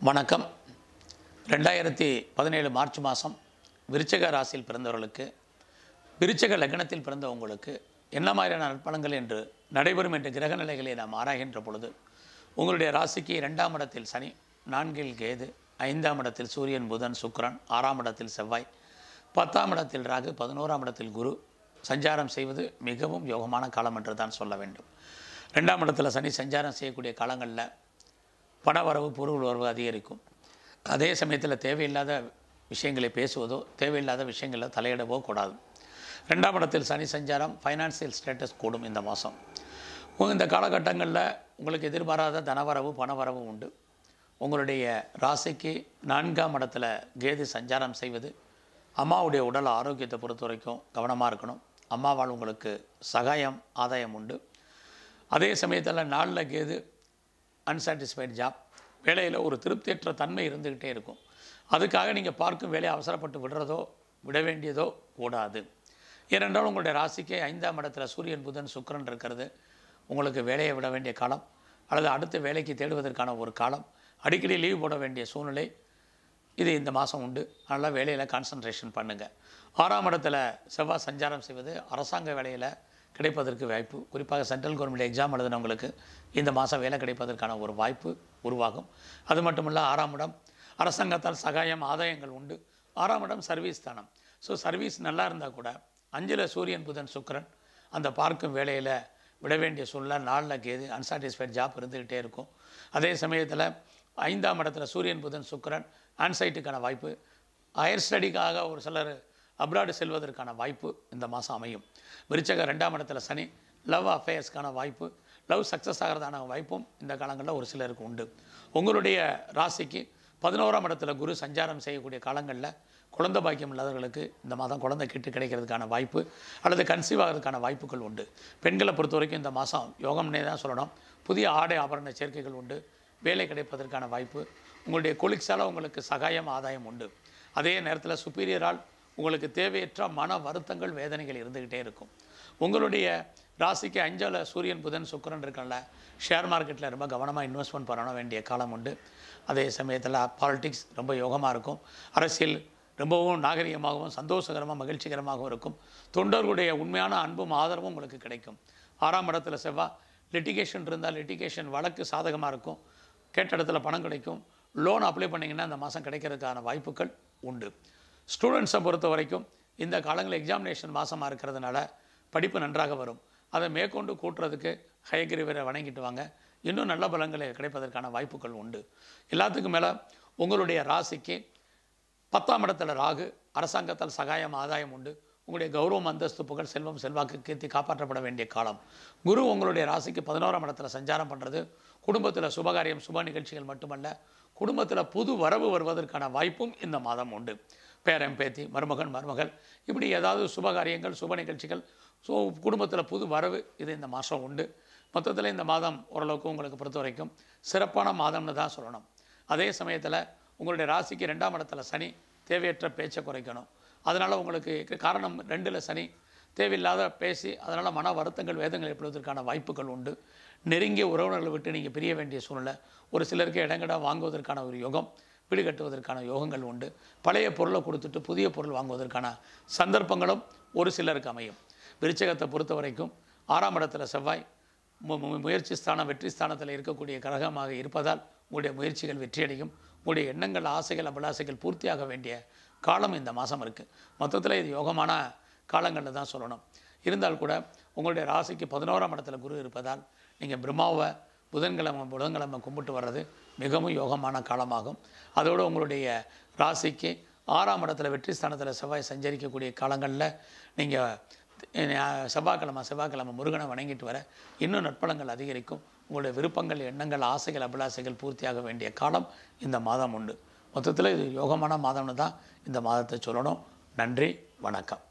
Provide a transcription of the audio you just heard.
வணக்கம் ரெண்டாயிரத்தி பதினேழு மார்ச் மாதம் விருச்சக ராசியில் பிறந்தவர்களுக்கு விருச்சக லக்னத்தில் பிறந்த உங்களுக்கு என்ன மாதிரியான நற்பலன்கள் என்று நடைபெறும் என்ற கிரக நிலைகளை நாம் ஆராய்கின்ற பொழுது உங்களுடைய ராசிக்கு இரண்டாம் இடத்தில் சனி நான்கில் கேது ஐந்தாம் இடத்தில் சூரியன் புதன் சுக்கிரன் ஆறாம் இடத்தில் செவ்வாய் பத்தாம் இடத்தில் ராகு பதினோராம் இடத்தில் குரு சஞ்சாரம் செய்வது மிகவும் யோகமான காலம் என்று தான் சொல்ல வேண்டும் ரெண்டாம் இடத்துல சனி சஞ்சாரம் செய்யக்கூடிய காலங்களில் பணவரவு பொருள் வரவு அதிகரிக்கும் அதே சமயத்தில் தேவையில்லாத விஷயங்களை பேசுவதோ தேவையில்லாத விஷயங்களில் தலையிடவோ கூடாது ரெண்டாம் இடத்தில் சனி சஞ்சாரம் ஃபைனான்சியல் ஸ்டேட்டஸ் கூடும் இந்த மாதம் இந்த காலகட்டங்களில் உங்களுக்கு எதிர்பாராத தனவரவு பணவரவு உண்டு உங்களுடைய ராசிக்கு நான்காம் இடத்துல கேது சஞ்சாரம் செய்வது அம்மாவுடைய உடல் ஆரோக்கியத்தை பொறுத்த வரைக்கும் கவனமாக இருக்கணும் அம்மாவால் உங்களுக்கு சகாயம் ஆதாயம் உண்டு அதே சமயத்தில் நாளில் கேது அன்சாட்டிஸ்ஃபைட் ஜாப் வேலையில் ஒரு திருப்தியற்ற தன்மை இருந்துக்கிட்டே இருக்கும் அதுக்காக நீங்கள் பார்க்கும் வேலையை அவசரப்பட்டு விடுறதோ விட வேண்டியதோ கூடாது ஏனென்றால் உங்களுடைய ராசிக்கே ஐந்தாம் இடத்துல சூரியன் புதன் சுக்கிரன் இருக்கிறது உங்களுக்கு வேலையை விட வேண்டிய காலம் அல்லது அடுத்த வேலைக்கு தேடுவதற்கான ஒரு காலம் அடிக்கடி லீவ் போட வேண்டிய சூழ்நிலை இது இந்த மாதம் உண்டு அதனால் வேலையில் கான்சன்ட்ரேஷன் பண்ணுங்கள் ஆறாம் இடத்துல செவ்வாய் சஞ்சாரம் செய்வது அரசாங்க வேலையில் கிடைப்பதற்கு வாய்ப்பு குறிப்பாக சென்ட்ரல் கவர்மெண்ட் எக்ஸாம் எழுதினவங்களுக்கு இந்த மாதம் வேலை கிடைப்பதற்கான ஒரு வாய்ப்பு உருவாகும் அது மட்டும் இல்லை ஆறாம் இடம் அரசாங்கத்தால் சகாயம் ஆதாயங்கள் உண்டு ஆறாம் இடம் சர்வீஸ் தானம் ஸோ சர்வீஸ் நல்லா இருந்தால் கூட அஞ்சில் சூரியன் புதன் சுக்கிரன் அந்த பார்க்கும் வேலையில் விட வேண்டிய சூழ்நிலை நாளில் கேது அன்சாட்டிஸ்ஃபைட் ஜாப் இருந்துக்கிட்டே இருக்கும் அதே சமயத்தில் ஐந்தாம் இடத்துல சூரியன் புதன் சுக்கிரன் ஆன்சைட்டுக்கான வாய்ப்பு ஹையர் ஸ்டடிக்காக ஒரு சிலர் அப்ராடு செல்வதற்கான வாய்ப்பு இந்த மாதம் அமையும் விருச்சக ரெண்டாம் இடத்துல சனி லவ் அஃபேர்ஸ்க்கான வாய்ப்பு லவ் சக்ஸஸ் ஆகிறதான வாய்ப்பும் இந்த காலங்களில் ஒரு சிலருக்கு உண்டு உங்களுடைய ராசிக்கு பதினோராம் இடத்துல குரு சஞ்சாரம் செய்யக்கூடிய காலங்களில் குழந்தை பாக்கியம் இல்லாதவர்களுக்கு இந்த மாதம் குழந்தை கிட்டு கிடைக்கிறதுக்கான வாய்ப்பு அல்லது கன்சீவ் ஆகிறதுக்கான வாய்ப்புகள் உண்டு பெண்களை பொறுத்த வரைக்கும் இந்த மாதம் யோகம்னே தான் சொல்லணும் புதிய ஆடை ஆபரண சேர்க்கைகள் உண்டு வேலை கிடைப்பதற்கான வாய்ப்பு உங்களுடைய கொலிக்ஸால் உங்களுக்கு சகாயம் ஆதாயம் உண்டு அதே நேரத்தில் சுப்பீரியரால் உங்களுக்கு தேவையற்ற மன வருத்தங்கள் வேதனைகள் இருந்துக்கிட்டே இருக்கும் உங்களுடைய ராசிக்கு அஞ்சல சூரியன் புதன் சுக்கிரன் இருக்கல ஷேர் மார்க்கெட்டில் ரொம்ப கவனமாக இன்வெஸ்ட்மெண்ட் பண்ண வேண்டிய காலம் உண்டு அதே சமயத்தில் பாலிடிக்ஸ் ரொம்ப யோகமாக இருக்கும் அரசியல் ரொம்பவும் நாகரிகமாகவும் சந்தோஷகரமாக மகிழ்ச்சிகரமாகவும் இருக்கும் தொண்டர்களுடைய உண்மையான அன்பும் ஆதரவும் உங்களுக்கு கிடைக்கும் ஆறாம் இடத்துல செவ்வாய் லிட்டிகேஷன் இருந்தால் லிட்டிகேஷன் வழக்கு சாதகமாக இருக்கும் கேட்ட இடத்துல பணம் கிடைக்கும் லோன் அப்ளை பண்ணிங்கன்னா இந்த மாதம் கிடைக்கிறதுக்கான வாய்ப்புகள் உண்டு ஸ்டூடெண்ட்ஸை பொறுத்த வரைக்கும் இந்த காலங்களில் எக்ஸாமினேஷன் மாதமாக இருக்கிறதுனால படிப்பு நன்றாக வரும் அதை மேற்கொண்டு கூட்டுறதுக்கு ஹயகிரிவரை வணங்கிட்டு வாங்க இன்னும் நல்ல பலன்களை கிடைப்பதற்கான வாய்ப்புகள் உண்டு எல்லாத்துக்கும் மேலே உங்களுடைய ராசிக்கு பத்தாம் இடத்துல ராகு அரசாங்கத்தால் சகாயம் ஆதாயம் உண்டு உங்களுடைய கௌரவம் அந்தஸ்து புகழ் செல்வம் செல்வாக்கு கீர்த்தி காப்பாற்றப்பட வேண்டிய காலம் குரு உங்களுடைய ராசிக்கு பதினோராம் இடத்துல சஞ்சாரம் பண்ணுறது குடும்பத்தில் சுபகாரியம் சுப நிகழ்ச்சிகள் மட்டுமல்ல குடும்பத்தில் புது வரவு வருவதற்கான வாய்ப்பும் இந்த மாதம் உண்டு பேரன் பேத்தி மருமகன் மருமகள் இப்படி ஏதாவது சுபகாரியங்கள் சுப நிகழ்ச்சிகள் ஸோ குடும்பத்தில் புது வரவு இது இந்த மாதம் உண்டு மொத்தத்தில் இந்த மாதம் ஓரளவுக்கு உங்களுக்கு பொறுத்த வரைக்கும் சிறப்பான மாதம்னு தான் சொல்லணும் அதே சமயத்தில் உங்களுடைய ராசிக்கு ரெண்டாம் இடத்துல சனி தேவையற்ற பேச்சை குறைக்கணும் அதனால் உங்களுக்கு காரணம் ரெண்டில் சனி தேவையில்லாத பேசி அதனால் மன வருத்தங்கள் வேதங்கள் ஏற்படுவதற்கான வாய்ப்புகள் உண்டு நெருங்கிய உறவினர்களை விட்டு நீங்கள் பிரிய வேண்டிய சூழ்நிலை ஒரு சிலருக்கு இடங்கடா வாங்குவதற்கான ஒரு யோகம் வீடு கட்டுவதற்கான யோகங்கள் உண்டு பழைய பொருளை கொடுத்துட்டு புதிய பொருள் வாங்குவதற்கான சந்தர்ப்பங்களும் ஒரு சிலருக்கு அமையும் விருச்சகத்தை பொறுத்த வரைக்கும் ஆறாம் இடத்துல செவ்வாய் மு- மு- முயற்சி ஸ்தானம் வெற்றி ஸ்தானத்தில் இருக்கக்கூடிய கிரகமாக இருப்பதால் உங்களுடைய முயற்சிகள் வெற்றியடையும் உங்களுடைய எண்ணங்கள் ஆசைகள் அபிலாசைகள் பூர்த்தியாக வேண்டிய காலம் இந்த மாதம் இருக்குது மொத்தத்தில் இது யோகமான காலங்களில் தான் சொல்லணும் இருந்தால் கூட உங்களுடைய ராசிக்கு பதினோராம் இடத்துல குரு இருப்பதால் நீங்கள் பிரம்மாவை புதன்கிழமை புதன்கிழமை கும்பிட்டு வர்றது மிகவும் யோகமான காலமாகும் அதோடு உங்களுடைய ராசிக்கு ஆறாம் இடத்துல வெற்றி ஸ்தானத்தில் செவ்வாய் சஞ்சரிக்கக்கூடிய காலங்களில் நீங்கள் செவ்வாய்க்கிழமை செவ்வாய்க்கிழமை முருகனை வணங்கிட்டு வர இன்னும் நற்பலங்கள் அதிகரிக்கும் உங்களுடைய விருப்பங்கள் எண்ணங்கள் ஆசைகள் அபிலாசைகள் பூர்த்தியாக வேண்டிய காலம் இந்த மாதம் உண்டு மொத்தத்தில் இது யோகமான மாதம்னு தான் இந்த மாதத்தை சொல்லணும் நன்றி வணக்கம்